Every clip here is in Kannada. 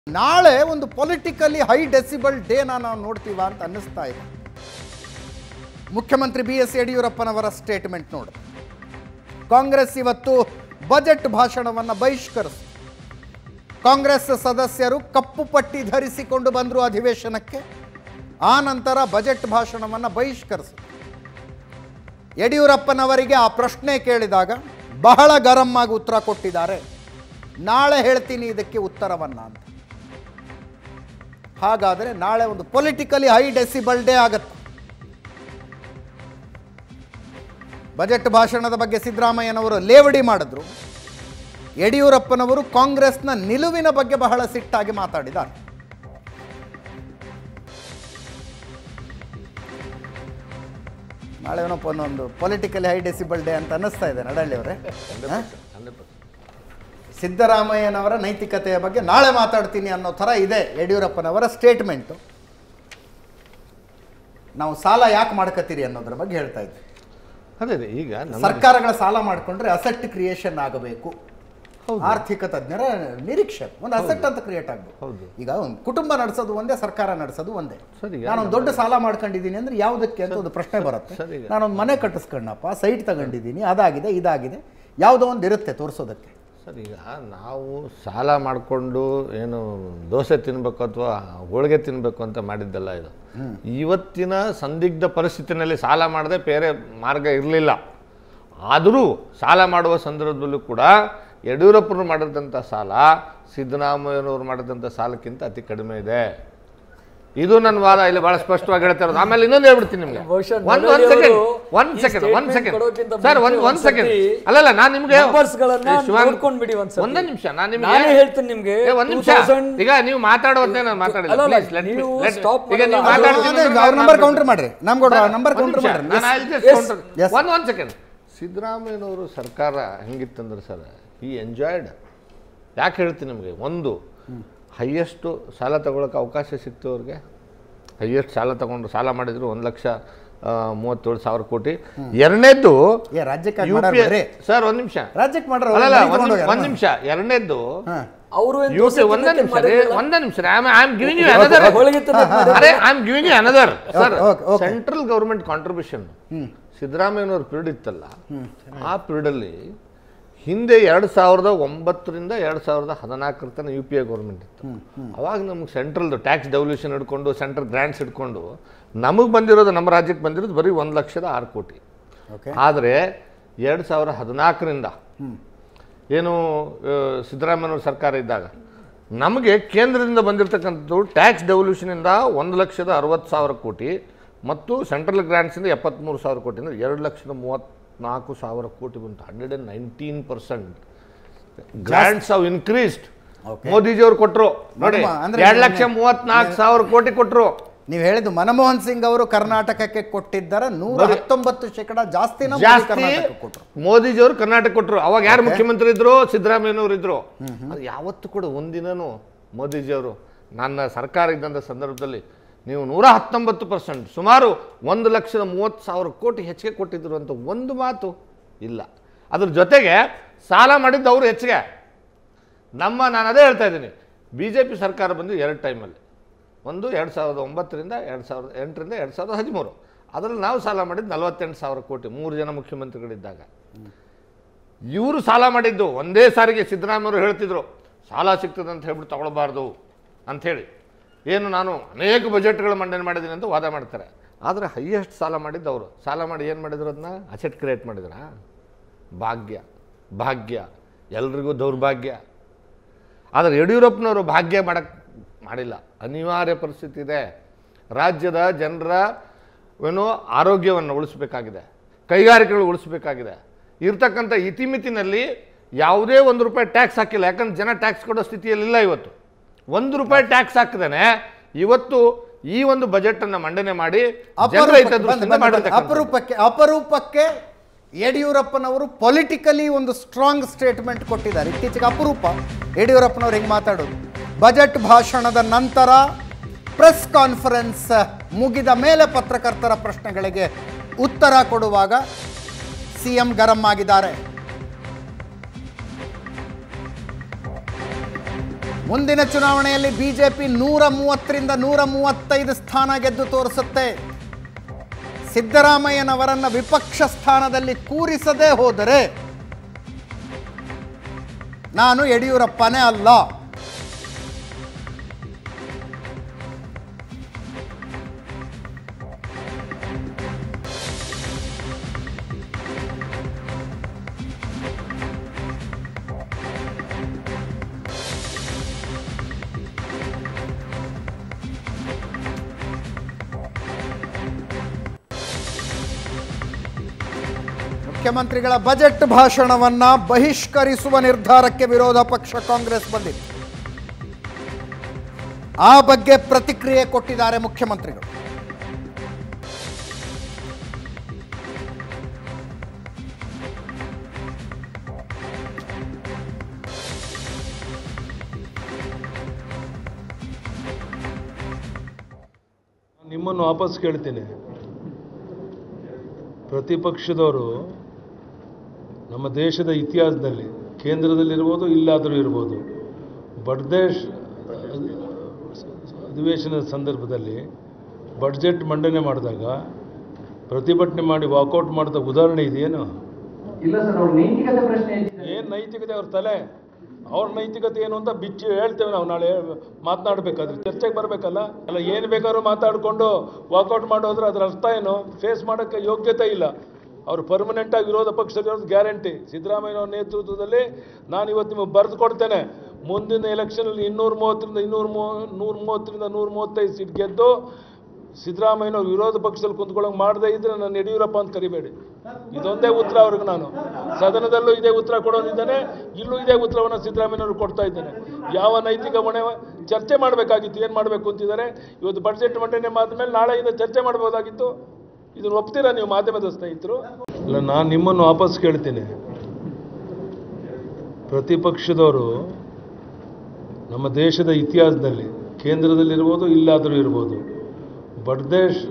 ನಾಳೆ ಒಂದು ಪೊಲಿಟಿಕಲಿ ಹೈ ಡೆಸಿಬಲ್ ಡೇನ ನಾವು ನೋಡ್ತೀವ ಅಂತ ಅನ್ನಿಸ್ತಾ ಇದೆ ಮುಖ್ಯಮಂತ್ರಿ ಬಿ ಎಸ್ ಯಡಿಯೂರಪ್ಪನವರ ಸ್ಟೇಟ್ಮೆಂಟ್ ನೋಡಿ ಕಾಂಗ್ರೆಸ್ ಇವತ್ತು ಬಜೆಟ್ ಭಾಷಣವನ್ನು ಬಹಿಷ್ಕರಿಸಿ ಕಾಂಗ್ರೆಸ್ ಸದಸ್ಯರು ಕಪ್ಪು ಪಟ್ಟಿ ಧರಿಸಿಕೊಂಡು ಬಂದರು ಅಧಿವೇಶನಕ್ಕೆ ಆ ನಂತರ ಬಜೆಟ್ ಭಾಷಣವನ್ನು ಬಹಿಷ್ಕರಿಸಿ ಯಡಿಯೂರಪ್ಪನವರಿಗೆ ಆ ಪ್ರಶ್ನೆ ಕೇಳಿದಾಗ ಬಹಳ ಗರಂ ಆಗಿ ಉತ್ತರ ಕೊಟ್ಟಿದ್ದಾರೆ ನಾಳೆ ಹೇಳ್ತೀನಿ ಇದಕ್ಕೆ ಉತ್ತರವನ್ನು ಅಂತ ಹಾಗಾದರೆ ನಾಳೆ ಒಂದು ಪೊಲಿಟಿಕಲಿ ಹೈ ಡೆಸಿಬಲ್ ಡೇ ಆಗತ್ತೆ ಬಜೆಟ್ ಭಾಷಣದ ಬಗ್ಗೆ ಸಿದ್ದರಾಮಯ್ಯನವರು ಲೇವಡಿ ಮಾಡಿದ್ರು ಯಡಿಯೂರಪ್ಪನವರು ಕಾಂಗ್ರೆಸ್ನ ನಿಲುವಿನ ಬಗ್ಗೆ ಬಹಳ ಸಿಟ್ಟಾಗಿ ಮಾತಾಡಿದ್ದಾರೆ ನಾಳೆ ಏನಪ್ಪ ಒಂದೊಂದು ಪೊಲಿಟಿಕಲಿ ಹೈ ಡೆಸಿಬಲ್ ಡೇ ಅಂತ ಅನ್ನಿಸ್ತಾ ಇದೆ ನಡಳ್ಳಿ ಅವರೇ ಸಿದ್ದರಾಮಯ್ಯನವರ ನೈತಿಕತೆಯ ಬಗ್ಗೆ ನಾಳೆ ಮಾತಾಡ್ತೀನಿ ಅನ್ನೋ ಥರ ಇದೆ ಯಡಿಯೂರಪ್ಪನವರ ಸ್ಟೇಟ್ಮೆಂಟು ನಾವು ಸಾಲ ಯಾಕೆ ಮಾಡ್ಕೋತೀರಿ ಅನ್ನೋದ್ರ ಬಗ್ಗೆ ಹೇಳ್ತಾ ಇದ್ವಿ ಅದೇ ರೀ, ಈಗ ನಮ್ಮ ಸರ್ಕಾರಗಳ ಸಾಲ ಮಾಡಿಕೊಂಡ್ರೆ ಅಸೆಟ್ ಕ್ರಿಯೇಷನ್ ಆಗಬೇಕು ಆರ್ಥಿಕ ತಜ್ಞರ ನಿರೀಕ್ಷೆ ಒಂದು ಅಸೆಟ್ ಅಂತ ಕ್ರಿಯೇಟ್ ಆಗಬೇಕು ಹೌದು. ಈಗ ಒಂದು ಕುಟುಂಬ ನಡೆಸೋದು ಒಂದೇ ಸರ್ಕಾರ ನಡೆಸೋದು ಒಂದೇ ಸರಿ, ಈಗ ನಾನೊಂದು ದೊಡ್ಡ ಸಾಲ ಮಾಡ್ಕೊಂಡಿದ್ದೀನಿ ಅಂದ್ರೆ ಯಾವುದಕ್ಕೆ ಅಂತ ಒಂದು ಪ್ರಶ್ನೆ ಬರುತ್ತೆ ಸರಿ, ಈಗ- ನಾನೊಂದು ಮನೆ ಕಟ್ಟಿಸ್ಕೊಂಡಪ್ಪ ಸೈಟ್ ತಗೊಂಡಿದ್ದೀನಿ ಅದಾಗಿದೆ ಇದಾಗಿದೆ ಯಾವುದೋ ಒಂದು ಇರುತ್ತೆ ತೋರಿಸೋದಕ್ಕೆ ಸರ್ ಈಗ ನಾವು ಸಾಲ ಮಾಡಿಕೊಂಡು ಏನು ದೋಸೆ ತಿನ್ನಬೇಕು ಅಥವಾ ಹೋಳಿಗೆ ತಿನ್ನಬೇಕು ಅಂತ ಮಾಡಿದ್ದಲ್ಲ ಇದು ಇವತ್ತಿನ ಸಂದಿಗ್ಧ ಪರಿಸ್ಥಿತಿನಲ್ಲಿ ಸಾಲ ಮಾಡದೆ ಬೇರೆ ಮಾರ್ಗ ಇರಲಿಲ್ಲ ಆದರೂ ಸಾಲ ಮಾಡುವ ಸಂದರ್ಭದಲ್ಲೂ ಕೂಡ ಯಡಿಯೂರಪ್ಪರು ಮಾಡಿದಂಥ ಸಾಲ ಸಿದ್ದರಾಮಯ್ಯನವರು ಮಾಡಿದಂಥ ಸಾಲಕ್ಕಿಂತ ಅತಿ ಕಡಿಮೆ ಇದೆ ಇದು ನನ್ನ ವಾದ ಇಲ್ಲಿ ಬಹಳ ಸ್ಪಷ್ಟವಾಗಿ ಹೇಳ್ತಾ ಇರೋದು ಆಮೇಲೆ ಇನ್ನೊಂದು ಹೇಳ್ಬಿಡ್ತೀನಿ ನಿಮ್ಗೆ ಬಹುಶಃ ಒಂದ್ ನರಳಿ ಒಂದ್ ಸೆಕೆಂಡ್ ಅವರು ಒಂದ್ ಈ ಸೆಕೆಂಡ್ ಒಂದ್ statement ಸೆಕೆಂಡ್ ಕೊಡೋಕ್ಕಿಂತ ಸರ್ ಒಂದ್ ಮುಂಚೆ ಒಂದ್ ಸೆಕೆಂಡ್ ಒಂದ್ಸತಿ ಅಲ್ಲಲ್ಲ ನಾನು ನಿಮ್ಗೆ numbers ಗಳನ್ನ ಏ, ಶಿವಾನಂದ್- ನೋಡ್ಕೊಂಡ್ ಬಿಡಿ ಒಂದ್ಸತಿ. ಒಂದೇ ನಿಮಿಷ ನಾನು ನಿಮ್ಗೆ ನಾನೇ ಹೇಳ್ತೀನಿ ನಿಮ್ಗೆ ಏ, ಒಂದ್ ನಿಮಿಷ 2000 ಈಗ ನೀವು ಮಾತಾಡೋದೇ ನಾನು ಮಾತಾಡಿಲ್ಲ ಅಲ್ಲ, ಅಲ್ಲ, Please, let me- ನೀವು let me- stop ಈಗ ನೀವು ಮಾಡಲ್ಲ. ಮಾತಾಡ್ತೀನಿ ಅದೇ, ಅಂದ್ರೆ ಅವ್ರ ನಾನು ನಂಬರ್ ಮಾತಾಡ್ತೀನಿ. ಕೌಂಟರ್ ಮಾಡ್ರಿ ನಮ್ಗೆ ಸರ್, ನಂಬರ್ ಒಂದ್ ಕೌಂಟರ್ ನಿಮಿಷ, ಮಾಡ್ರಿ ನಾನು I'll just Yes. counter. Yes. ಒಂದ್ ಒಂದ್ ಸೆಕೆಂಡ್ ಸಿದ್ದರಾಮಯ್ಯನವರು ಸರ್ಕಾರ ಹೆಂಗಿತ್ತಂದ್ರೆ ಸರ್ ಈ ಎಂಜಾಯ್ಡ್ ಯಾಕೆ ಹೇಳ್ತೀನಿ ನಿಮಗೆ ಒಂದು ಹೈಯೆಸ್ಟು ಸಾಲ ತಗೊಳಕ್ಕೆ ಅವಕಾಶ ಸಿಕ್ತು ಅವ್ರಿಗೆ ಹೈಯೆಸ್ಟ್ ಸಾಲ ತಗೊಂಡು ಸಾಲ ಮಾಡಿದ್ರು ಒಂದು ಲಕ್ಷ ಆ, ಮೂವತ್ತೇಳು ಸಾವಿರ ಕೋಟಿ ಎರಡನೇದ್ದು ಏ ರಾಜ್ಯಕ್ಕೆ ಯು ಮಾಡ್ಯಾರ ಪಿ ಬರ್ರಿ. ಸರ್ ಒಂದ್ ನಿಮಿಷ ರಾಜ್ಯಕ್ಕೆ ಮಾಡ್ರ ಅಲ್ಲಲ್ಲ ಒಂದ್ ನಿಮಿಷ ಒಂದ್ ನಿಮಿಷ ಎರಡನೇದ್ದು ಅವರು ಏನ್ ಯು ದೋಸೆ ಪಿ ಒಂದೇ ತಿನ್ನಕ್ಕೆ ನಿಮಿಷ ರೀ ಮಾಡಿರಲಿಲ್ಲ? ಒಂದೇ ನಿಮಿಷ ರೀ I am giving you another ಹೋಳಿಗೆ ತಿನ್ನಕ್ಕೆ ಮಾಡಿರಲಿಲ್ಲ? ಅರೆ I am giving you another sir okay, okay. Central government contribution ಸಿದ್ದರಾಮಯ್ಯನವ್ರ ಪೀರಿಯಡ್ ಇತ್ತಲ್ಲ ಆ ಪೀರಿಯಡಲ್ಲಿ ಹಿಂದೆ ಎರಡು ಸಾವಿರದ ಒಂಬತ್ತರಿಂದ ಎರಡು ಸಾವಿರದ ಹದಿನಾಲ್ಕರ ತನಕ ಯು ಪಿ ಎ ಗೌರ್ಮೆಂಟ್ ಇತ್ತು ಅವಾಗ ನಮ್ಗೆ ಸೆಂಟ್ರಲ್ದು ಟ್ಯಾಕ್ಸ್ ಡೆವಲ್ಯೂಷನ್ ಹಿಡ್ಕೊಂಡು ಸೆಂಟ್ರಲ್ ಗ್ರ್ಯಾಂಟ್ಸ್ ಹಿಡ್ಕೊಂಡು ನಮಗೆ ಬಂದಿರೋದು ನಮ್ಮ ರಾಜ್ಯಕ್ಕೆ ಬಂದಿರೋದು ಬರೀ ಒಂದು ಲಕ್ಷದ ಆರು ಕೋಟಿ ಓಕೆ ಆದರೆ ಎರಡು ಸಾವಿರ ಹದಿನಾಲ್ಕರಿಂದ ಏನು ಆ, ಸಿದ್ದರಾಮಯ್ಯನವ್ರ ಸರ್ಕಾರ ಇದ್ದಾಗ ನಮಗೆ ಕೇಂದ್ರದಿಂದ ಬಂದಿರತಕ್ಕಂಥದ್ದು ಟ್ಯಾಕ್ಸ್ ಡೆವಲ್ಯೂಷನಿಂದ ಒಂದು ಲಕ್ಷದ ಅರವತ್ತು ಸಾವಿರ ಕೋಟಿ ಮತ್ತು ಸೆಂಟ್ರಲ್ ಗ್ರಾಂಟ್ಸಿಂದ ಎಪ್ಪತ್ತ್ಮೂರು ಸಾವಿರ ಕೋಟಿ ಅಂದರೆ ಎರಡು ಲಕ್ಷದ ಮೂವತ್ತ್ನಾಲ್ಕು ಸಾವಿರ ಕೋಟಿ ಬಂತು hundred and nineteen percent grants have increased Okay. ಮೋದಿಜಿಯವರು ಕೊಟ್ಟರು ನೋಡಿ ಮನಮ- ಅಂದ್ರೆ ಎರಡು ನೀವು- ಲಕ್ಷ ಮೂವತ್ತ್ನಾಲ್ಕು ಸಾವಿರ ಕೋಟಿ ಕೊಟ್ಟರು ನೀವು ಹೇಳಿದ್ದು ಮನಮೋಹನ್ ಸಿಂಗ್ ಅವರು ಕರ್ನಾಟಕಕ್ಕೆ ಕೊಟ್ಟಿದ್ದರ ನೂರ ಬರೀ- ಹತ್ತೊಂಬತ್ತು ಶೇಕಡ ಜಾಸ್ತಿನ ಮೋದಿ ಜಾಸ್ತಿ ಕರ್ನಾಟಕಕ್ಕೆ ಕೊಟ್ಟರು ಮೋದಿಜಿಯವರು ಕರ್ನಾಟಕ ಕೊಟ್ಟರು ಅವಾಗ ಯಾರು ಮುಖ್ಯಮಂತ್ರಿ ಇದ್ರು ಸಿದ್ದರಾಮಯ್ಯನವರು ಇದ್ರು ಅದು ಯಾವತ್ತೂ ಕೂಡ ಒಂದಿನನೂ ಮೋದಿಜಿಯವರು ನನ್ನ ಸರ್ಕಾರ ಇದ್ದಂಥ ಸಂದರ್ಭದಲ್ಲಿ ನೀವು ನೂರ ಹತ್ತೊಂಬತ್ತು ಪರ್ಸೆಂಟ್ ಸುಮಾರು ಒಂದು ಲಕ್ಷದ ಮೂವತ್ತು ಸಾವಿರ ಕೋಟಿ ಹೆಚ್ಚಿಗೆ ಕೊಟ್ಟಿದ್ರು ಅಂತ ಒಂದು ಮಾತು ಇಲ್ಲ ಅದ್ರ ಜೊತೆಗೆ ಸಾಲ ಮಾಡಿದ್ದು ಅವರು ಹೆಚ್ಚಿಗೆ ನಮ್ಮ ನಾನು ಅದೇ ಹೇಳ್ತಾ ಇದ್ದೀನಿ ಬಿ ಜೆ ಪಿ ಸರ್ಕಾರ ಬಂದು ಎರಡು ಟೈಮಲ್ಲಿ ಒಂದು ಎರಡು ಸಾವಿರದ ಒಂಬತ್ತರಿಂದ ಎರಡು ಸಾವಿರದ ಎಂಟರಿಂದ ಎರಡು ಸಾವಿರದ ಹದಿಮೂರು ಅದರಲ್ಲಿ ನಾವು ಸಾಲ ಮಾಡಿದ್ದು ನಲವತ್ತೆಂಟು ಸಾವಿರ ಕೋಟಿ ಮೂರು ಜನ ಮುಖ್ಯಮಂತ್ರಿಗಳಿದ್ದಾಗ ಇವರು ಸಾಲ ಮಾಡಿದ್ದು ಒಂದೇ ಸಾರಿಗೆ ಸಿದ್ದರಾಮಯ್ಯವರು ಹೇಳ್ತಿದ್ರು ಸಾಲ ಸಿಗ್ತದೆ ಅಂತ ಹೇಳ್ಬಿಟ್ಟು ತಗೊಳ್ಬಾರ್ದು ಅಂಥೇಳಿ ಏನು ನಾನು ಅನೇಕ ಬಜೆಟ್ಗಳ ಮಂಡನೆ ಮಾಡಿದ್ದೀನಿ ಅಂತ ವಾದ ಮಾಡ್ತಾರೆ ಆದರೆ ಹೈಯೆಸ್ಟ್ ಸಾಲ ಮಾಡಿದ್ದು ಅವರು ಸಾಲ ಮಾಡಿ ಏನು ಮಾಡಿದ್ರು ಅದನ್ನ ಅಸೆಟ್ ಕ್ರಿಯೇಟ್ ಮಾಡಿದ್ರ ಭಾಗ್ಯ ಭಾಗ್ಯ ಎಲ್ರಿಗೂ ದೌರ್ಭಾಗ್ಯ ಆದರೆ ಯಡಿಯೂರಪ್ಪನವರು ಭಾಗ್ಯ ಮಾಡಕ್ಕೆ ಮಾಡಿಲ್ಲ ಅನಿವಾರ್ಯ ಪರಿಸ್ಥಿತಿ ಇದೆ ರಾಜ್ಯದ ಜನರ ಏನು ಆರೋಗ್ಯವನ್ನು ಉಳಿಸಬೇಕಾಗಿದೆ ಕೈಗಾರಿಕೆಗಳು ಉಳಿಸಬೇಕಾಗಿದೆ ಇರ್ತಕ್ಕಂಥ ಇತಿಮಿತಿನಲ್ಲಿ ಯಾವುದೇ ಒಂದು ರೂಪಾಯಿ ಟ್ಯಾಕ್ಸ್ ಹಾಕಿಲ್ಲ ಯಾಕಂದ್ರೆ ಜನ ಟ್ಯಾಕ್ಸ್ ಕೊಡೋ ಸ್ಥಿತಿಯಲ್ಲಿಲ್ಲ ಇವತ್ತು ಒಂದು ರೂಪಾಯಿ ಟ್ಯಾಕ್ಸ್ ಹಾಕಿದಾನೆ ಇವತ್ತು ಈ ಒಂದು ಬಜೆಟನ್ನು ಮಂಡನೆ ಮಾಡಿ ಜನರ ಅಪರೂಪಕ್ಕೆ ಹಿತದೃಷ್ಟಿಯಿಂದ ಬಂದ್- ಬಂದ್- ಬಂದ್- ಮಾಡಿರ್ತಕ್ಕಂಥದ್ದು. ಅಪರೂಪಕ್ಕೆ ಅಪರೂಪಕ್ಕೆ ಯಡಿಯೂರಪ್ಪನವರು ಪೊಲಿಟಿಕಲಿ ಒಂದು ಸ್ಟ್ರಾಂಗ್ ಸ್ಟೇಟ್ಮೆಂಟ್ ಕೊಟ್ಟಿದ್ದಾರೆ ಇತ್ತೀಚೆಗೆ ಅಪರೂಪ ಯಡಿಯೂರಪ್ಪನವ್ರು ಹೆಂಗೆ ಮಾತಾಡೋದು ಬಜೆಟ್ ಭಾಷಣದ ನಂತರ ಪ್ರೆಸ್ ಕಾನ್ಫರೆನ್ಸ್ ಮುಗಿದ ಮೇಲೆ ಪತ್ರಕರ್ತರ ಪ್ರಶ್ನೆಗಳಿಗೆ ಉತ್ತರ ಕೊಡುವಾಗ ಸಿ ಎಂ ಗರಂ ಆಗಿದ್ದಾರೆ ಮುಂದಿನ ಚುನಾವಣೆಯಲ್ಲಿ ಬಿಜೆಪಿ ನೂರ ಮೂವತ್ತರಿಂದ ನೂರ ಮೂವತ್ತೈದು ಸ್ಥಾನ ಗೆದ್ದು ತೋರಿಸುತ್ತೆ ಸಿದ್ದರಾಮಯ್ಯನವರನ್ನ ವಿಪಕ್ಷ ಸ್ಥಾನದಲ್ಲಿ ಕೂರಿಸದೇ ಹೋದರೆ ನಾನು ಯಡಿಯೂರಪ್ಪನೇ ಅಲ್ಲ ಮುಖ್ಯಮಂತ್ರಿಗಳ ಬಜೆಟ್ ಭಾಷಣವನ್ನ ಬಹಿಷ್ಕರಿಸುವ ನಿರ್ಧಾರಕ್ಕೆ ವಿರೋಧ ಪಕ್ಷ ಕಾಂಗ್ರೆಸ್ ಬಂದಿದೆ ಆ ಬಗ್ಗೆ ಪ್ರತಿಕ್ರಿಯೆ ಕೊಟ್ಟಿದ್ದಾರೆ ಮುಖ್ಯಮಂತ್ರಿಗಳು ನಿಮ್ಮನ್ನು ವಾಪಸ್ ಕೇಳ್ತೀನಿ ಪ್ರತಿಪಕ್ಷದವರು ನಮ್ಮ ದೇಶದ ಇತಿಹಾಸದಲ್ಲಿ ಕೇಂದ್ರದಲ್ಲಿರ್ಬೋದು ಇಲ್ಲಾದರೂ ಇರ್ಬೋದು ಬಡ್ದೇಶ್ ಅಧಿವೇಶನದ ಸಂದರ್ಭದಲ್ಲಿ ಬಡ್ಜೆಟ್ ಮಂಡನೆ ಮಾಡಿದಾಗ ಪ್ರತಿಭಟನೆ ಮಾಡಿ ವಾಕೌಟ್ ಮಾಡಿದ ಉದಾಹರಣೆ ಇದೆಯೇನು ಇಲ್ಲ ಸರ್ ಅವ್ರ ನೈತಿಕತೆ ಪ್ರಶ್ನೆ ಎತ್ತಿದ್ದಾರೆ. ಏನು ನೈತಿಕತೆ ಅವ್ರ ತಲೆ ಅವ್ರ ನೈತಿಕತೆ ಏನು ಅಂತ ಬಿಚ್ಚಿ ಹೇಳ್ತೇವೆ ನಾವು ನಾಳೆ ಮಾತನಾಡಬೇಕಾದ್ರೆ ಚರ್ಚೆಗೆ ಬರಬೇಕಲ್ಲ ಅಲ್ಲ ಏನು ಬೇಕಾದ್ರೂ ಮಾತಾಡಿಕೊಂಡು ವಾಕೌಟ್ ಮಾಡೋದ್ರೆ ಅದ್ರ ಅರ್ಥ ಏನು ಫೇಸ್ ಮಾಡೋಕ್ಕೆ ಯೋಗ್ಯತೆ ಇಲ್ಲ ಅವರು ಪರ್ಮನೆಂಟಾಗಿ ವಿರೋಧ ಪಕ್ಷದಲ್ಲಿರೋದು ಗ್ಯಾರಂಟಿ ಸಿದ್ದರಾಮಯ್ಯನವ್ರ ನೇತೃತ್ವದಲ್ಲಿ ನಾನು ಇವತ್ತು ನಿಮಗೆ ಬರೆದು ಕೊಡ್ತೇನೆ ಮುಂದಿನ ಎಲೆಕ್ಷನಲ್ಲಿ ಇನ್ನೂರ ಮೂವತ್ತರಿಂದ ಇನ್ನೂರ ಮೂ ನೂರ ಮೂವತ್ತರಿಂದ ನೂರ ಮೂವತ್ತೈದು ಸೀಟ್ ಗೆದ್ದು ಸಿದ್ದರಾಮಯ್ಯನವ್ರು ವಿರೋಧ ಪಕ್ಷದಲ್ಲಿ ಕುಂತ್ಕೊಳ್ಳೋಕೆ ಮಾಡದೇ ಇದ್ರೆ ನಾನು ಯಡಿಯೂರಪ್ಪ ಅಂತ ಕರಿಬೇಡಿ ಇದೊಂದೇ ಉತ್ತರ ಅವ್ರಿಗೆ ನಾನು ಸದನದಲ್ಲೂ ಇದೇ ಉತ್ತರ ಕೊಡೋದಿದ್ದಾನೆ ಇಲ್ಲೂ ಇದೇ ಉತ್ತರವನ್ನು ಸಿದ್ದರಾಮಯ್ಯನವರು ಕೊಡ್ತಾ ಇದ್ದೇನೆ ಯಾವ ನೈತಿಕ ಹೊಣೆ ಚರ್ಚೆ ಮಾಡಬೇಕಾಗಿತ್ತು ಏನು ಮಾಡಬೇಕು ಅಂತಿದ್ದಾರೆ ಇವತ್ತು ಬಡ್ಜೆಟ್ ಮಂಡನೆ ಆದಮೇಲೆ ನಾಳೆಯಿಂದ ಚರ್ಚೆ ಮಾಡ್ಬೋದಾಗಿತ್ತು ಇದನ್ನು ಒಪ್ತೀರಾ ನೀವು ಮಾಧ್ಯಮದ ಸ್ನೇಹಿತರು ಅಲ್ಲ ನಾನು ನಿಮ್ಮನ್ನು ವಾಪಸ್ ಕೇಳ್ತೀನಿ ಪ್ರತಿಪಕ್ಷದವರು ನಮ್ಮ ದೇಶದ ಇತಿಹಾಸದಲ್ಲಿ ಕೇಂದ್ರದಲ್ಲಿರ್ಬೋದು ಇಲ್ಲಾದರೂ ಇರ್ಬೋದು ಬಡ್ದೇಶ್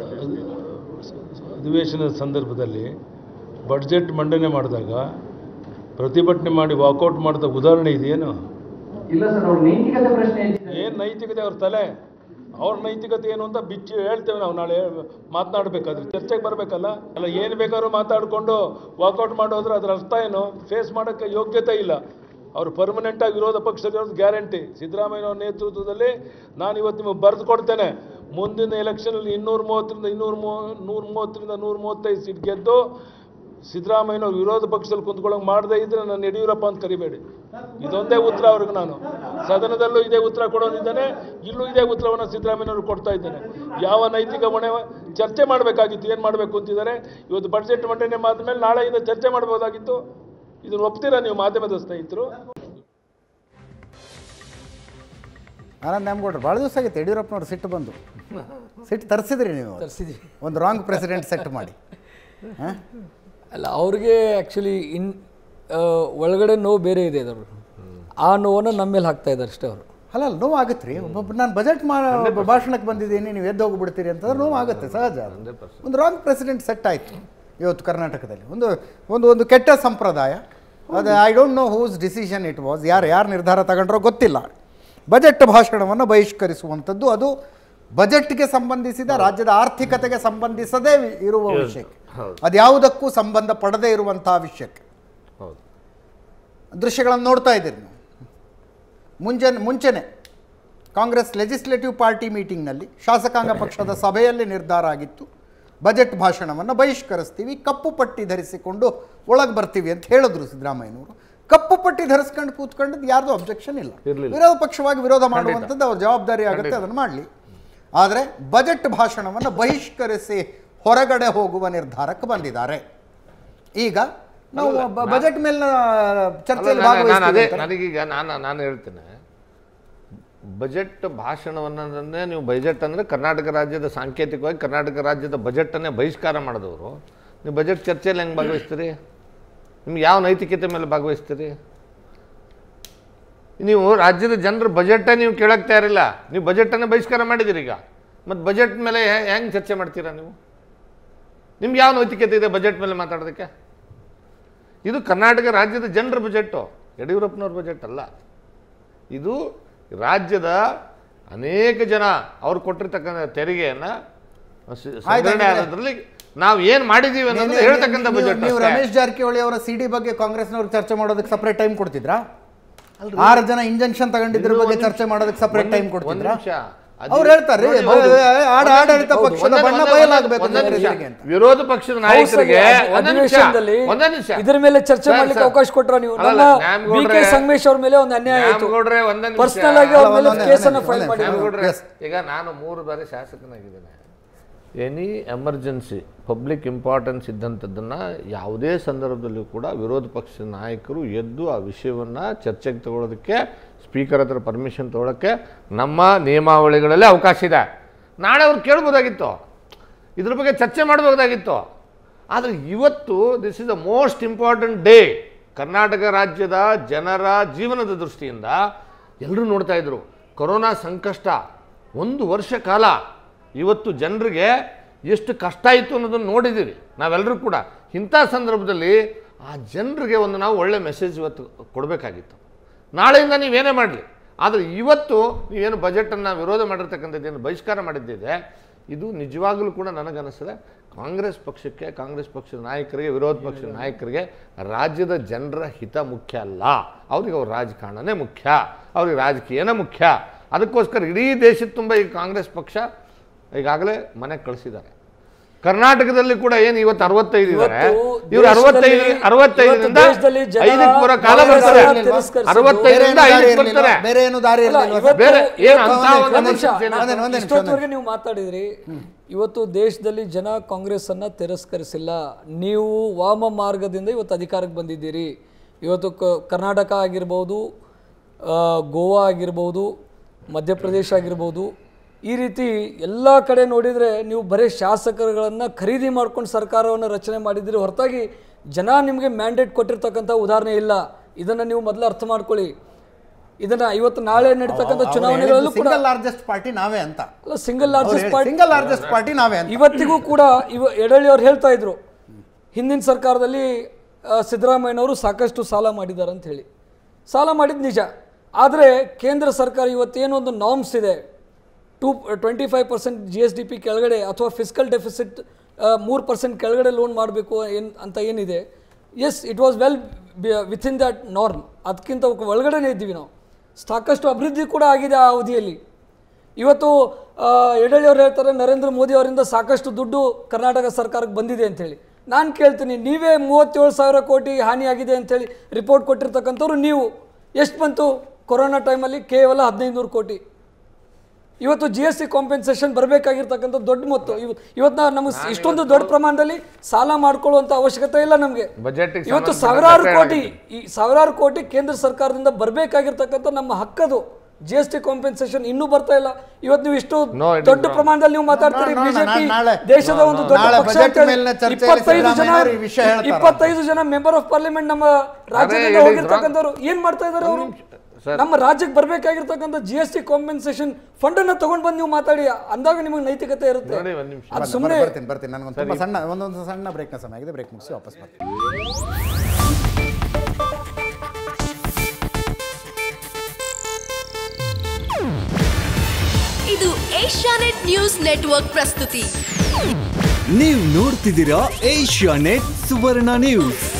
ಅಧಿವೇಶನದ ಸಂದರ್ಭದಲ್ಲಿ ಬಡ್ಜೆಟ್ ಮಂಡನೆ ಮಾಡಿದಾಗ ಪ್ರತಿಭಟನೆ ಮಾಡಿ ವಾಕೌಟ್ ಮಾಡಿದ ಉದಾಹರಣೆ ಇದೆಯೇನು ಇಲ್ಲ ಸರ್ ಅವ್ರ ನೈತಿಕತೆ ಪ್ರಶ್ನೆ ಎತ್ತಿದ್ದಾರೆ. ಏನು ನೈತಿಕತೆ ಅವ್ರ ತಲೆ ಅವ್ರ ನೈತಿಕತೆ ಏನು ಅಂತ ಬಿಚ್ಚಿ ಹೇಳ್ತೇವೆ ನಾವು ನಾಳೆ ಮಾತನಾಡಬೇಕಾದ್ರೆ ಚರ್ಚೆಗೆ ಬರಬೇಕಲ್ಲ ಅಲ್ಲ ಏನು ಬೇಕಾದ್ರೂ ಮಾತಾಡಿಕೊಂಡು ವಾಕೌಟ್ ಮಾಡೋದ್ರೆ ಅದ್ರ ಅರ್ಥ ಏನು ಫೇಸ್ ಮಾಡೋಕ್ಕೆ ಯೋಗ್ಯತೆ ಇಲ್ಲ ಅವರು ಪರ್ಮನೆಂಟಾಗಿ ವಿರೋಧ ಪಕ್ಷದಲ್ಲಿರೋದು ಗ್ಯಾರಂಟಿ ಸಿದ್ದರಾಮಯ್ಯನವ್ರ ನೇತೃತ್ವದಲ್ಲಿ ನಾನು ಇವತ್ತು ನಿಮಗೆ ಬರೆದು ಕೊಡ್ತೇನೆ ಮುಂದಿನ ಎಲೆಕ್ಷನಲ್ಲಿ ಇನ್ನೂರ ಮೂವತ್ತರಿಂದ ಇನ್ನೂರ ಮೂ ನೂರ ಮೂವತ್ತರಿಂದ ನೂರ ಮೂವತ್ತೈದು ಸೀಟ್ ಗೆದ್ದು ಸಿದ್ದರಾಮಯ್ಯನವ್ರು ವಿರೋಧ ಪಕ್ಷದಲ್ಲಿ ಕುಂತ್ಕೊಳ್ಳೋಕೆ ಮಾಡದೇ ಇದ್ರೆ ನಾನು ಯಡಿಯೂರಪ್ಪ ಅಂತ ಕರಿಬೇಡಿ ಇದೊಂದೇ ಉತ್ತರ ಅವ್ರಿಗೆ ನಾನು ಸದನದಲ್ಲೂ ಇದೇ ಉತ್ತರ ಕೊಡೋದಿದ್ದಾನೆ ಇಲ್ಲೂ ಇದೇ ಉತ್ತರವನ್ನು ಸಿದ್ದರಾಮಯ್ಯನವರು ಕೊಡ್ತಾ ಇದ್ದೇನೆ ಯಾವ ನೈತಿಕ ಹೊಣೆ ಚರ್ಚೆ ಮಾಡಬೇಕಾಗಿತ್ತು ಏನು ಮಾಡಬೇಕು ಅಂತಿದ್ದಾರೆ ಇವತ್ತು ಬಡ್ಜೆಟ್ ಮಂಡನೆ ಆದಮೇಲೆ ನಾಳೆಯಿಂದ ಚರ್ಚೆ ಮಾಡ್ಬೋದಾಗಿತ್ತು ಇದನ್ನು ಒಪ್ತೀರಾ ನೀವು ಮಾಧ್ಯಮದ ಸ್ನೇಹಿತರು ಆನಂದ್ ನ್ಯಾಮಗೌಡ್ರು ಭಾಳ ದಿವಸ ಆಗಿತ್ತು ಯಡಿಯೂರಪ್ಪನವ್ರು ಸಿಟ್ಟು ಬಂದು ಸಿಟ್ಟು ತರಿಸಿದ್ರಿ ನೀವು ತರಿಸಿದ್ವಿ ಒಂದು ರಾಂಗ್ ಪ್ರೆಸಿಡೆಂಟ್ ಸೆಟ್ ಮಾಡಿ ಹಾಂ ಅಲ್ಲ ಅವ್ರಿಗೆ ಆ್ಯಕ್ಚುಲಿ ಇನ್ ಆ, ಒಳಗಡೆ ನೋವು ಬೇರೆ ಇದೆ ಅವರು ಆ ನೋವನ್ನು ನಮ್ಮ ಮೇಲೆ ಹಾಕ್ತಾ ಇದ್ದಾರೆ ಅಷ್ಟೇ ಅವರು ಅಲ್ಲ ಅಲ್ಲ ನೋವು ಆಗತ್ತೆ ರೀ ಒಬ್ಬೊಬ್ಬ ನಾನು ಬಜೆಟ್ ಮಾ ಭಾಷಣಕ್ಕೆ ಬಂದಿದ್ದೀನಿ ನೀವು ಎದ್ದು ಹೋಗ್ಬಿಡ್ತೀರಿ ಅಂತಂದ್ರೆ ನೋವು ಆಗುತ್ತೆ ಸಹಜ ಅದು. ಒಂದು ರಾಂಗ್ ಪ್ರೆಸಿಡೆಂಟ್ ಸೆಟ್ ಆಯಿತು ಇವತ್ತು ಕರ್ನಾಟಕದಲ್ಲಿ ಒಂದು ಒಂದು ಒಂದು ಕೆಟ್ಟ ಸಂಪ್ರದಾಯ ಅದು I don't know whose decision it was ಯಾರು ಯಾರು ನಿರ್ಧಾರ ತಗೊಂಡ್ರೋ ಗೊತ್ತಿಲ್ಲ ಬಜೆಟ್ ಭಾಷಣವನ್ನು ಬಹಿಷ್ಕರಿಸುವಂಥದ್ದು ಅದು ಬಜೆಟ್ಗೆ ಸಂಬಂಧಿಸಿದ ರಾಜ್ಯದ ಆರ್ಥಿಕತೆಗೆ ಸಂಬಂಧಿಸದೇ ವಿ- ಇರುವ ವಿಷಯಕ್ಕೆ ಅದು ಯಾವುದಕ್ಕೂ ಸಂಬಂಧ ಪಡದೇ ಇರುವಂತಹ ವಿಷಯಕ್ಕೆ ಹೌದು ದೃಶ್ಯಗಳನ್ನು ನೋಡ್ತಾ ಇದ್ದೀರಿ ನೀವು ಮುಂಜಾನೆ ಮುಂಚೆನೆ ಕಾಂಗ್ರೆಸ್ ಲೆಜಿಸ್ಲೇಟಿವ್ ಪಾರ್ಟಿ ಮೀಟಿಂಗ್ನಲ್ಲಿ ಶಾಸಕಾಂಗ ಪಕ್ಷದ ಸಭೆಯಲ್ಲಿ ನಿರ್ಧಾರ ಆಗಿತ್ತು ಬಜೆಟ್ ಭಾಷಣವನ್ನು ಬಹಿಷ್ಕರಿಸ್ತೀವಿ ಕಪ್ಪು ಪಟ್ಟಿ ಧರಿಸಿಕೊಂಡು ಒಳಗೆ ಬರ್ತೀವಿ ಅಂತ ಹೇಳಿದ್ರು ಸಿದ್ದರಾಮಯ್ಯನವರು ಕಪ್ಪು ಪಟ್ಟಿ ಧರಿಸ್ಕೊಂಡು ಕೂತ್ಕೊಂಡದ್ದು ಯಾರ್ದು ಅಬ್ಜೆಕ್ಷನ್ ಇಲ್ಲ ಇರ್ಲಿಲ್ಲ. ವಿರೋಧ ಪಕ್ಷವಾಗಿ ವಿರೋಧ ಮಾಡುವಂಥದ್ದು ಅವ್ರ ಜವಾಬ್ದಾರಿ ಆಗುತ್ತೆ ಅದನ್ನು ಮಾಡಲಿ ಆದರೆ ಬಜೆಟ್ ಭಾಷಣವನ್ನು ಬಹಿಷ್ಕರಿಸಿ ಹೊರಗಡೆ ಹೋಗುವ ನಿರ್ಧಾರಕ್ಕೆ ಬಂದಿದ್ದಾರೆ ಈಗ ನಾವು ಬ- ಬಜೆಟ್ ಮೇಲಿನ ಚರ್ಚೆಯಲ್ಲಿ ಅಲ್ಲ, ನಾನು- ನಾನು ಅದೇ ಭಾಗವಹಿಸ್ತೀವಿ ಅಂತ. ನನಗೀಗ ನಾನು ನಾನು ಹೇಳ್ತೇನೆ ಬಜೆಟ್ ಭಾಷಣವನ್ನೇ ನೀವು ಬಜೆಟ್ ಅಂದರೆ ಕರ್ನಾಟಕ ರಾಜ್ಯದ ಸಾಂಕೇತಿಕವಾಗಿ ಕರ್ನಾಟಕ ರಾಜ್ಯದ ಬಜೆಟನ್ನೇ ಬಹಿಷ್ಕಾರ ಮಾಡಿದವರು ನೀವು ಬಜೆಟ್ ಚರ್ಚೆಯಲ್ಲಿ ಹೆಂಗೆ ಭಾಗವಹಿಸ್ತೀರಿ ನಿಮ್ಗೆ ಯಾವ ನೈತಿಕತೆ ಮೇಲೆ ಭಾಗವಹಿಸ್ತೀರಿ ನೀವು ರಾಜ್ಯದ ಜನರ ಬಜೆಟೇ ನೀವು ಕೇಳಕ್ಕೆ ತಯಾರಿಲ್ಲ ನೀವು ಬಜೆಟನ್ನೇ ಬಹಿಷ್ಕಾರ ಮಾಡಿದಿರಿ ಈಗ ಮತ್ತು ಬಜೆಟ್ ಮೇಲೆ ಹೆಂಗೆ ಚರ್ಚೆ ಮಾಡ್ತೀರಾ ನೀವು ನಿಮ್ಗೆ ಯಾವ ನೈತಿಕತೆ ಇದೆ ಬಜೆಟ್ ಮೇಲೆ ಮಾತಾಡೋದಕ್ಕೆ ಇದು ಕರ್ನಾಟಕ ರಾಜ್ಯದ ಜನರ ಬಜೆಟ್ಟು ಯಡಿಯೂರಪ್ಪನವ್ರ ಬಜೆಟ್ ಅಲ್ಲ ಇದು ರಾಜ್ಯದ ಅನೇಕ ಜನ ಅವ್ರು ಕೊಟ್ಟಿರ್ತಕ್ಕಂಥ ತೆರಿಗೆಯನ್ನ ಸ- ಸಂಗ್ರಹಣೆ ಆಗೋದ್ರಲ್ಲಿ ನಾವು ಏನ್ ಮಾಡಿದೀವಿ ಅನ್ನೋದು ಹೇಳ್ತಕ್ಕಂಥ ನೀವು- ಬಜೆಟ್ ನೀವು ರಮೇಶ್ ಜಾರಕಿಹೊಳಿ ಅವರ ಸಿಡಿ ಬಗ್ಗೆ ಕಾಂಗ್ರೆಸ್ನವ್ರು ಚರ್ಚೆ ಮಾಡೋದಕ್ಕೆ ಸಪರೇಟ್ ಟೈಮ್ ಕೊಡ್ತಿದ್ರಾ ಆರು ಜನ ಇಂಜೆಕ್ಷನ್ ತಗೊಂಡಿದ್ರ ಬಗ್ಗೆ ಚರ್ಚೆ ಮಾಡೋದಕ್ಕೆ ಸಪರೇಟ್ ಟೈಮ್ ಕೊಡ್ತಿದ್ರಾ ಅವ್ರು ಹೇಳ್ತಾರೆ ನೋಡಿ, ಹೌದು. ಆಡ ಆಡಳಿತ ಪಕ್ಷದ ಒಂದೇ- ಬಣ್ಣ ಒಂದೇ- ಬಯಲಾಗಬೇಕು ಒಂದೇ ನಿಮಿಷ. ಜನರಿಗೆ ಅಂತ ವಿರೋಧ ಪಕ್ಷದ ನಾಯಕರಿಗೆ ಹೌಸ್ ಒಂದೇ ನಿಮಿಷ, ಅಧಿವೇಶನದಲ್ಲಿ ಒಂದೇ ನಿಮಿಷ. ಇದ್ರ ಮೇಲೆ ಚರ್ಚೆ ಸರ್, ಮಾಡ್ಲಿಕ್ಕೆ ಸರ್. ಅವಕಾಶ ಕೊಟ್ರ ನೀವು ಅಲ್ಲಲ್ಲ, ನಮ್ಮ ಬಿ ನ್ಯಾಮಗೌಡ್ರೆ- ಕೆ ಸಂಗಮೇಶ್ ಅವ್ರ ಮೇಲೆ ಒಂದು ಅನ್ಯಾಯ ಆಯ್ತು ನ್ಯಾಮಗೌಡ್ರೆ ಒಂದೇ ನಿಮಿಷ. ಪರ್ಸನಲ್ ಆಗಿ ಅವ್ರ ಅಲ್ಲ, ಮೇಲೆ ಒಂದೇ- ಕೇಸನ್ನ ಒಂದೇ- ಫೈಲ್ ಒಂದೇ- ಮಾಡಿದ್ರು ನ್ಯಾಮಗೌಡ್ರೆ, Yes. ಈಗ ನಾನು ಮೂರು ಬಾರಿ ಶಾಸಕನಾಗಿದ್ದೇನೆ ಎನಿ ಎಮರ್ಜೆನ್ಸಿ ಪಬ್ಲಿಕ್ ಇಂಪಾರ್ಟೆನ್ಸ್ ಇದ್ದಂಥದ್ದನ್ನು ಯಾವುದೇ ಸಂದರ್ಭದಲ್ಲೂ ಕೂಡ ವಿರೋಧ ಪಕ್ಷದ ನಾಯಕರು ಎದ್ದು ಆ ವಿಷಯವನ್ನು ಚರ್ಚೆಗೆ ತಗೊಳ್ಳೋದಕ್ಕೆ ಸ್ಪೀಕರ್ ಹತ್ರ ಪರ್ಮಿಷನ್ ತಗೊಳ್ಳೋಕ್ಕೆ ನಮ್ಮ ನಿಯಮಾವಳಿಗಳಲ್ಲಿ ಅವಕಾಶ ಇದೆ ನಾಳೆ ಅವ್ರು ಕೇಳ್ಬೋದಾಗಿತ್ತು ಇದ್ರ ಬಗ್ಗೆ ಚರ್ಚೆ ಮಾಡಬಹುದಾಗಿತ್ತು ಆದರೆ ಇವತ್ತು this is the most important day Karnataka ರಾಜ್ಯದ ಜನರ ಜೀವನದ ದೃಷ್ಟಿಯಿಂದ ಎಲ್ಲರೂ ನೋಡ್ತಾ ಇದ್ರು ಕೊರೋನಾ ಸಂಕಷ್ಟ ಒಂದು ವರ್ಷ ಕಾಲ ಇವತ್ತು ಜನರಿಗೆ ಎಷ್ಟು ಕಷ್ಟ ಇತ್ತು ಅನ್ನೋದನ್ನು ನೋಡಿದ್ದೀವಿ ನಾವೆಲ್ಲರೂ ಕೂಡ ಇಂಥ ಸಂದರ್ಭದಲ್ಲಿ ಆ ಜನರಿಗೆ ಒಂದು ನಾವು ಒಳ್ಳೆ ಮೆಸೇಜ್ ಇವತ್ತು ಕೊಡಬೇಕಾಗಿತ್ತು ನಾಳೆಯಿಂದ ನೀವೇನೇ ಮಾಡಲಿ ಆದರೆ ಇವತ್ತು ನೀವೇನು ಬಜೆಟನ್ನು ವಿರೋಧ ಮಾಡಿರ್ತಕ್ಕಂಥದ್ದೇನು ಬಹಿಷ್ಕಾರ ಮಾಡಿದ್ದಿದೆ ಇದು ನಿಜವಾಗಲೂ ಕೂಡ ನನಗನ್ನಿಸ್ತದೆ ಕಾಂಗ್ರೆಸ್ ಪಕ್ಷಕ್ಕೆ ಕಾಂಗ್ರೆಸ್ ಪಕ್ಷದ ನಾಯಕರಿಗೆ ವಿರೋಧ ಪಕ್ಷದ ನಾಯಕರಿಗೆ ರಾಜ್ಯದ ಜನರ ಹಿತ ಮುಖ್ಯ ಅಲ್ಲ ಅವ್ರಿಗೆ ಅವ್ರ ರಾಜಕಾರಣನೇ ಮುಖ್ಯ ಅವ್ರಿಗೆ ರಾಜಕೀಯನೇ ಮುಖ್ಯ ಅದಕ್ಕೋಸ್ಕರ ಇಡೀ ದೇಶದ ತುಂಬ ಈಗ ಕಾಂಗ್ರೆಸ್ ಪಕ್ಷ ಈಗಾಗಲೇ ಮನೆಗೆ ಕಳಿಸಿದ್ದಾರೆ ಕರ್ನಾಟಕದಲ್ಲಿ ಕೂಡ ಏನು ಇವತ್ತು ಅರವತ್ತೈದು ಇದ್ದಾರೆ ಇವತ್ತು ಇವರು ಅರವತ್ತೈದು ದೇಶದಲ್ಲಿ- ಅರವತ್ತೈದರಿಂದ ಇವತ್ತು ದೇಶದಲ್ಲಿ ಜನ ಐದಕ್ಕೆ ಬರೋ ಕಾಲ ಕಾಂಗ್ರೆಸ್ ಬರ್ತಾರೆ ಅನ್ನ ತಿರಸ್ಕರಿಸಿದ್ದು. ಅರವತ್ತೈದರಿಂದ ಬೇರೆ ಏನು ದಾರಿ ಐದಕ್ಕೆ ಇರ್ಲಿಲ್ವಾ? ಬರ್ತಾರೆ ಬೇರೆ ಏನು ದಾರಿ ಅಲ್ಲ, ಇರಲಿಲ್ವಾ ಇವತ್ತು- ಬೇರೆ ಏನು ಇವತ್ತು ಅಂತ ಒಂದೇ ಒಂದು ನಿಮಿಷ, ನಿಮಿಷ, ನಾನು ಒಂದೇ ನಿಮಿಷ, ಒಂದೇ ನಿಮಿಷ. ಇಷ್ಟೊತ್ತವರೆಗೆ ನೀವು ಮಾತಾಡಿದ್ರಿ ಇವತ್ತು ದೇಶದಲ್ಲಿ ಜನ ಕಾಂಗ್ರೆಸ್ ಅನ್ನ ತಿರಸ್ಕರಿಸಿಲ್ಲ ನೀವು ವಾಮ ಮಾರ್ಗದಿಂದ ಇವತ್ತು ಅಧಿಕಾರಕ್ಕೆ ಬಂದಿದ್ದೀರಿ ಇವತ್ತು ಕ- ಕರ್ನಾಟಕ ಆಗಿರ್ಬೋದು ಆ, ಗೋವಾ ಆಗಿರ್ಬೋದು ಮಧ್ಯಪ್ರದೇಶ ಆಗಿರ್ಬೋದು ಈ ರೀತಿ ಎಲ್ಲ ಕಡೆ ನೋಡಿದರೆ ನೀವು ಬರೀ ಶಾಸಕರುಗಳನ್ನು ಖರೀದಿ ಮಾಡ್ಕೊಂಡು ಸರ್ಕಾರವನ್ನು ರಚನೆ ಮಾಡಿದ್ದೀರಿ ಹೊರತಾಗಿ ಜನ ನಿಮಗೆ ಮ್ಯಾಂಡೇಟ್ ಕೊಟ್ಟಿರ್ತಕ್ಕಂಥ ಉದಾಹರಣೆ ಇಲ್ಲ ಇದನ್ನು ನೀವು ಮೊದಲು ಅರ್ಥ ಮಾಡ್ಕೊಳ್ಳಿ ಇದನ್ನ ಇವತ್ತು ನಾಳೆ ನಡೀತಕ್ಕಂಥ ಚುನಾವಣೆಗಳಲ್ಲೂ ಕೂಡ ಸಿಂಗಲ್ ಲಾರ್ಜೆಸ್ಟ್ ಪಾರ್ಟಿ ನಾವೇ ಅಂತ ಅಲ್ಲ single largest party single largest party ನಾವೇ ಅಂತ ಇವತ್ತಿಗೂ ಕೂಡ ಇವ ಯಡಳ್ಳಿ ಅವ್ರು ಹೇಳ್ತಾ ಇದ್ರು ಹಿಂದಿನ ಸರ್ಕಾರದಲ್ಲಿ ಆ, ಸಿದ್ದರಾಮಯ್ಯನವರು ಸಾಕಷ್ಟು ಸಾಲ ಮಾಡಿದ್ದಾರೆ ಅಂತ ಹೇಳಿ ಸಾಲ ಮಾಡಿದ್ದು ನಿಜ ಆದರೆ ಕೇಂದ್ರ ಸರ್ಕಾರ ಇವತ್ತೇನೋ ಒಂದು ನಾರ್ಮ್ಸ್ ಇದೆ two twenty five percent G S D P ಕೆಳಗಡೆ ಅಥವಾ ಫಿಸಿಕಲ್ ಡೆಫಿಸಿಟ್ ಮೂರು ಪರ್ಸೆಂಟ್ ಕೆಳಗಡೆ ಲೋನ್ ಮಾಡಬೇಕು ಏನು ಅಂತ ಏನಿದೆ as it was well within that norm ಅದಕ್ಕಿಂತ ಒಳಗಡೆನೇ ಇದ್ದೀವಿ ನಾವು ಸಾಕಷ್ಟು ಅಭಿವೃದ್ಧಿ ಕೂಡ ಆಗಿದೆ ಆ ಅವಧಿಯಲ್ಲಿ ಇವತ್ತು ಆ, ಯಡಳ್ಳಿ ಅವ್ರು ಹೇಳ್ತಾರೆ ನರೇಂದ್ರ ಮೋದಿ ಅವರಿಂದ ಸಾಕಷ್ಟು ದುಡ್ಡು ಕರ್ನಾಟಕ ಸರ್ಕಾರಕ್ಕೆ ಬಂದಿದೆ ಅಂತೇಳಿ ನಾನು ಕೇಳ್ತೀನಿ ನೀವೇ ಮೂವತ್ತೇಳು ಸಾವಿರ ಕೋಟಿ ಹಾನಿಯಾಗಿದೆ ಅಂತೇಳಿ ರಿಪೋರ್ಟ್ ಕೊಟ್ಟಿರ್ತಕ್ಕಂಥವ್ರು ನೀವು ಎಷ್ಟು ಬಂತು ಕೊರೋನಾ ಟೈಮಲ್ಲಿ ಕೇವಲ ಹದಿನೈದು ನೂರು ಕೋಟಿ ಇವತ್ತು ಜಿ ಎಸ್ ಟಿ ಕಾಂಪೆನ್ಸೇಷನ್ ಬರಬೇಕಾಗಿರ್ತಕ್ಕಂಥ ದೊಡ್ಡ ಮೊತ್ತ ಇವತ್ತು ಇವತ್ತು ನಮಗೆ ಇಷ್ಟೊಂದು ದೊಡ್ಡ ಪ್ರಮಾಣದಲ್ಲಿ ಸಾಲ ಮಾಡ್ಕೊಳ್ಳುವಂಥ ಅವಶ್ಯಕತೆ ಇಲ್ಲ ನಮಗೆ ಬಜೆಟ್ಗೆ ಇವತ್ತು ಸಂಬಂಧಪಟ್ಟ ಸಾವಿರಾರು ಪ್ರಕರಣ ಕೋಟಿ ಈ ಸಾವಿರಾರು ಕೋಟಿ ಕೇಂದ್ರ ಸರ್ಕಾರದಿಂದ ಬರಬೇಕಾಗಿರ್ತಕ್ಕಂಥ ನಮ್ಮ ಹಕ್ಕದು ಜಿ ಎಸ್ ಟಿ ಕಾಂಪೆನ್ಸೇಷನ್ ಇನ್ನೂ ಬರ್ತಾ ಇಲ್ಲ ಇವತ್ತು ನೀವು ಇಷ್ಟು No, it is ದೊಡ್ಡ wrong. ಪ್ರಮಾಣದಲ್ಲಿ ನೀವು ಮಾತಾಡ್ತೀರಿ No, no, no, ಬಿಜೆಪಿ ನಾಳೆ- ದೇಶದ ಒಂದು ದೊಡ್ಡ ನಾಳೆ ಪಕ್ಷ budget ಅಂತ ಹೇಳಿ ಮೇಲಿನ ಚರ್ಚೆಯಲ್ಲಿ ಇಪ್ಪತ್ತೈದು ಜನ ಸಿದ್ದರಾಮಯ್ಯನವರು ಈ ವಿಷಯ ಹೇಳ್ತಾರೆ. ಇಪ್ಪತ್ತೈದು ಜನ ಮೆಂಬರ್ ಆಫ್ ಪಾರ್ಲಿಮೆಂಟ್ ನಮ್ಮ ರಾಜ್ಯದಿಂದ it is ಹೋಗಿರ್ತಕ್ಕಂಥವ್ರು ಏನ್ ಮಾಡ್ತಾ ಇದಾರೆ ಅವರು ಸರ್. ನಮ್ಮ ರಾಜ್ಯಕ್ಕೆ ಬರ್ಬೇಕಾಗಿರ್ತಕ್ಕಂಥ G S T compensation fund ಅನ್ನ ತಗೊಂಡ್ ಬಂದು ನೀವು ಮಾತಾಡಿ ಅಂದಾಗ ನಿಮಗೆ ನೈತಿಕತೆ ಇರುತ್ತೆ ನೋಡಿ ಒಂದು ನಿಮಿಷ ಅದು ಬರ್- ಸುಮ್ಮನೆ ಬರ್ತೀನಿ ಬರ್ತೀನಿ ನನಗೊಂದು ತುಂಬ ಸಣ್ಣ ಒಂದೊಂದು ಸಣ್ಣ ಬ್ರೇಕ್ನ ಸಮಯ ಆಗಿದೆ ಬ್ರೇಕ್ ಮುಗಿಸಿ ವಾಪಸ್ ಬರ್ತೀನಿ ಇದು ಏಷ್ಯಾನೆಟ್ ನ್ಯೂಸ್ ನೆಟ್ವರ್ಕ್ ಪ್ರಸ್ತುತಿ ನೀವು ನೋಡ್ತಿದ್ದೀರಾ ಏಷ್ಯಾ ನೆಟ್ ಸುವರ್ಣ ನ್ಯೂಸ್